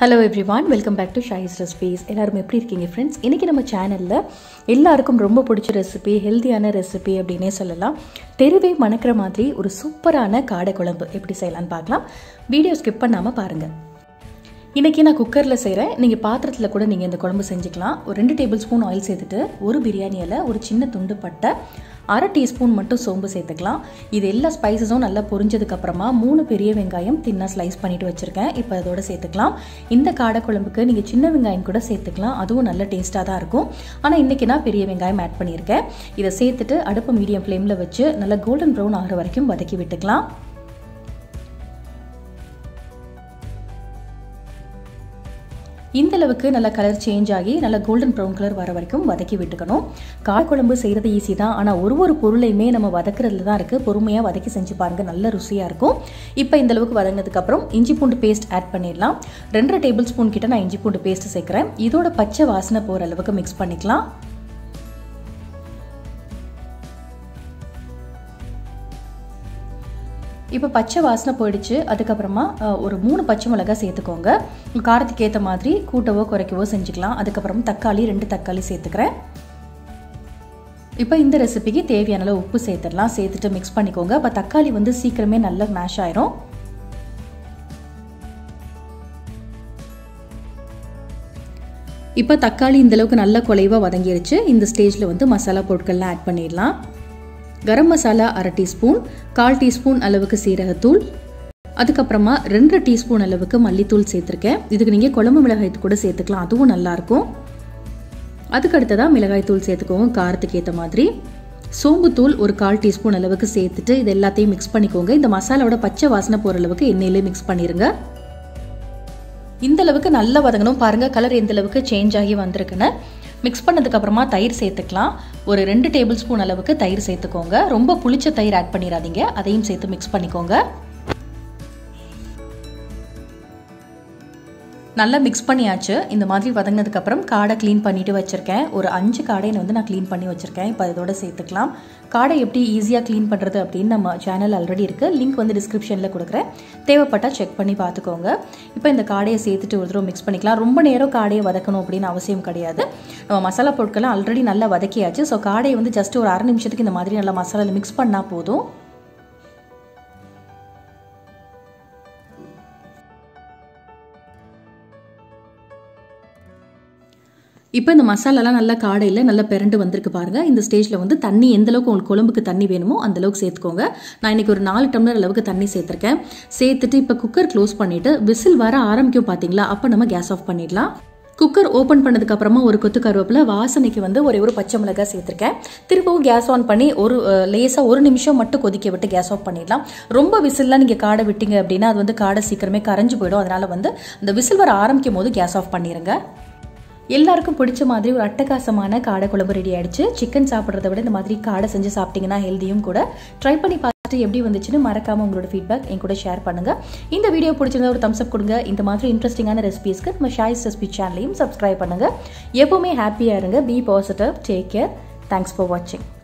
hello everyone welcome back to ஷாயிஸ் recipes எல்லாரும் எப்படி இருக்கீங்க ஃப்ரெண்ட்ஸ் இன்றைக்கி நம்ம சேனலில் எல்லாருக்கும் ரொம்ப பிடிச்ச ரெசிபி ஹெல்த்தியான ரெசிபி அப்படின்னே சொல்லலாம் தெருவே மணக்கிற மாதிரி ஒரு சூப்பரான காடை குழம்பு எப்படி செய்யலாம்னு பார்க்கலாம் வீடியோ ஸ்கிப் பண்ணாமல் பாருங்கள் இன்றைக்கி நான் குக்கரில் செய்கிறேன் நீங்கள் பாத்திரத்தில் கூட நீங்கள் இந்த குழம்பு செஞ்சுக்கலாம் ஒரு ரெண்டு டேபிள் ஸ்பூன் ஆயில் சேர்த்துட்டு ஒரு பிரியாணி இலை ஒரு சின்ன துண்டு பட்டை அரை டீஸ்பூன் மட்டும் சோம்பு சேர்த்துக்கலாம் இது எல்லா ஸ்பைசஸும் நல்லா பொரிஞ்சதுக்கப்புறமா மூணு பெரிய வெங்காயம் தின்னா ஸ்லைஸ் பண்ணிட்டு வச்சுருக்கேன் இப்போ அதோட சேர்த்துக்கலாம் இந்த காடை குழம்புக்கு நீங்கள் சின்ன வெங்காயம் கூட சேர்த்துக்கலாம் அதுவும் நல்ல டேஸ்ட்டாக தான் இருக்கும் ஆனால் இன்றைக்கி நான் பெரிய வெங்காயம் ஆட் பண்ணியிருக்கேன் இதை சேர்த்துட்டு அடுப்பு மீடியம் ஃப்ளேமில் வச்சு நல்லா கோல்டன் ப்ரௌன் ஆகிற வரைக்கும் வதக்கி விட்டுக்கலாம் இந்த அளவுக்கு நல்ல கலர் சேஞ்ச் ஆகி நல்ல கோல்டன் ப்ரௌன் கலர் வர வரைக்கும் வதக்கி விட்டுக்கணும் காய் குழம்பு செய்கிறது ஈஸி தான் ஆனால் ஒரு ஒரு பொருளையுமே நம்ம வதக்குறதுல தான் இருக்குது பொறுமையாக வதக்கி செஞ்சு பாருங்கள் நல்ல ருசியாக இருக்கும் இப்போ இந்த அளவுக்கு வதங்கினதுக்கப்புறம் இஞ்சி பூண்டு பேஸ்ட் ஆட் பண்ணிடலாம் ரெண்டரை டேபிள் ஸ்பூன் கிட்ட நான் இஞ்சி பூண்டு பேஸ்ட் சேர்க்குறேன் இதோட பச்சை வாசனை போகிற அளவுக்கு மிக்ஸ் பண்ணிக்கலாம் இப்போ பச்சை வாசனை போயிடுச்சு அதுக்கப்புறமா ஒரு மூணு பச்சை மிளகா சேர்த்துக்கோங்க காரத்துக்கு ஏற்ற மாதிரி கூட்டவோ குறைக்கவோ செஞ்சுக்கலாம் அதுக்கப்புறம் தக்காளி ரெண்டு தக்காளி சேர்த்துக்கிறேன் இப்போ இந்த ரெசிபிக்கு தேவையான அளவு உப்பு சேர்த்துடலாம் சேர்த்துட்டு மிக்ஸ் பண்ணிக்கோங்க அப்போ தக்காளி வந்து சீக்கிரமே நல்லா மேஷ் ஆயிரும் இப்போ தக்காளி இந்தளவுக்கு நல்ல குலைவாக வதங்கிருச்சு இந்த ஸ்டேஜில் வந்து மசாலா பொருட்கள்லாம் ஆட் பண்ணிடலாம் கரம் மசாலா அரை டீஸ்பூன் கால் டீஸ்பூன் அளவுக்கு சீரகத்தூள் அதுக்கப்புறமா ரெண்டு டீஸ்பூன் அளவுக்கு மல்லித்தூள் சேர்த்துருக்கேன் இதுக்கு நீங்கள் குழம்பு மிளகாய் கூட சேர்த்துக்கலாம் அதுவும் நல்லாயிருக்கும் அதுக்கு அடுத்ததாக மிளகாய் தூள் சேர்த்துக்கோங்க காரத்துக்கு ஏற்ற மாதிரி சோம்புத்தூள் ஒரு கால் டீஸ்பூன் அளவுக்கு சேர்த்துட்டு இது எல்லாத்தையும் மிக்ஸ் பண்ணிக்கோங்க இந்த மசாலாவோட பச்சை வாசனை போகிற அளவுக்கு எண்ணெயிலே மிக்ஸ் பண்ணிடுங்க இந்த அளவுக்கு நல்லா வதங்கணும் பாருங்கள் கலர் எந்த அளவுக்கு சேஞ்ச் ஆகி வந்திருக்குன்னு மிக்ஸ் பண்ணதுக்கப்புறமா தயிர் சேர்த்துக்கலாம் ஒரு ரெண்டு டேபிள் ஸ்பூன் அளவுக்கு தயிர் சேர்த்துக்கோங்க ரொம்ப புளிச்ச தயிர் ஆட் பண்ணிடாதீங்க அதையும் சேர்த்து மிக்ஸ் பண்ணிக்கோங்க நல்லா மிக்ஸ் பண்ணியாச்சு இந்த மாதிரி வதங்கினதுக்கப்புறம் காடை க்ளீன் பண்ணிவிட்டு வச்சுருக்கேன் ஒரு அஞ்சு காடையை வந்து நான் க்ளீன் பண்ணி வச்சுருக்கேன் இப்போ இதோட சேர்த்துக்கலாம் காடை எப்படி ஈஸியாக க்ளீன் பண்ணுறது அப்படின்னு நம்ம சேனல் ஆல்ரெடி இருக்குது லிங்க் வந்து டிஸ்கிரிப்ஷனில் கொடுக்குறேன் தேவைப்பட்டால் செக் பண்ணி பார்த்துக்கோங்க இப்போ இந்த காடையை சேர்த்துட்டு ஒரு தடவை மிக்ஸ் பண்ணிக்கலாம் ரொம்ப நேரம் காடையை வதக்கணும் அப்படின்னு அவசியம் கிடையாது நம்ம மசாலா பொருட்கள்லாம் ஆல்ரெடி நல்லா வதக்கியாச்சு ஸோ காடையை வந்து ஜஸ்ட் ஒரு அரை நிமிஷத்துக்கு இந்த மாதிரி நல்லா மசாலாவில் மிக்ஸ் பண்ணால் போதும் இப்போ இந்த மசாலாலாம் நல்லா காடையில் நல்லா பிறண்டு வந்திருக்கு பாருங்கள் இந்த ஸ்டேஜில் வந்து தண்ணி எந்த அளவுக்கு உங்களுக்கு குழம்புக்கு தண்ணி வேணுமோ அந்த அளவுக்கு சேர்த்துக்கோங்க நான் இன்றைக்கி ஒரு நாலு டம்ளர் அளவுக்கு தண்ணி சேர்த்துருக்கேன் சேர்த்துட்டு இப்போ குக்கர் க்ளோஸ் பண்ணிவிட்டு விசில் வர ஆரம்பிக்கும் பார்த்தீங்களா அப்போ நம்ம கேஸ் ஆஃப் பண்ணிடலாம் குக்கர் ஓப்பன் பண்ணதுக்கு அப்புறமா ஒரு கொத்து கருவேப்பில் வாசனைக்கு வந்து ஒரே ஒரு பச்சை மிளகாய் சேர்த்துருக்கேன் திரும்பவும் கேஸ் ஆன் பண்ணி ஒரு லேசாக ஒரு நிமிஷம் மட்டும் கொதிக்க விட்டு கேஸ் ஆஃப் பண்ணிடலாம் ரொம்ப விசில்லாம் நீங்கள் காடை விட்டீங்க அப்படின்னா அது வந்து காடை சீக்கிரமே கரைஞ்சு போயிடும் அதனால் வந்து அந்த விசில் வர ஆரம்பிக்கும் போது கேஸ் ஆஃப் பண்ணிடுங்க எல்லாருக்கும் பிடிச்ச மாதிரி ஒரு அட்டகாசமான காடை குழம்பு ரெடி ஆயிடுச்சு சிக்கன் சாப்பிட்றத விட இந்த மாதிரி காடை செஞ்சு சாப்பிட்டீங்கன்னா ஹெல்த்தியும் கூட ட்ரை பண்ணி பார்த்துட்டு எப்படி வந்துச்சுன்னு மறக்காம உங்களோட ஃபீட்பேக் என் கூட ஷேர் பண்ணுங்க இந்த வீடியோ பிடிச்சிருந்தா ஒரு தம்ஸ் அப் கொடுங்க இந்த மாதிரி இன்ட்ரெஸ்டிங்கான ரெசிபீஸ்க்கு நம்ம ஷாய்ஸ் ரெசிபி சேனலையும் சப்ஸ்கிரைப் பண்ணுங்க எப்பவுமே ஹாப்பியாக இருங்க be positive take care thanks for வாட்சிங்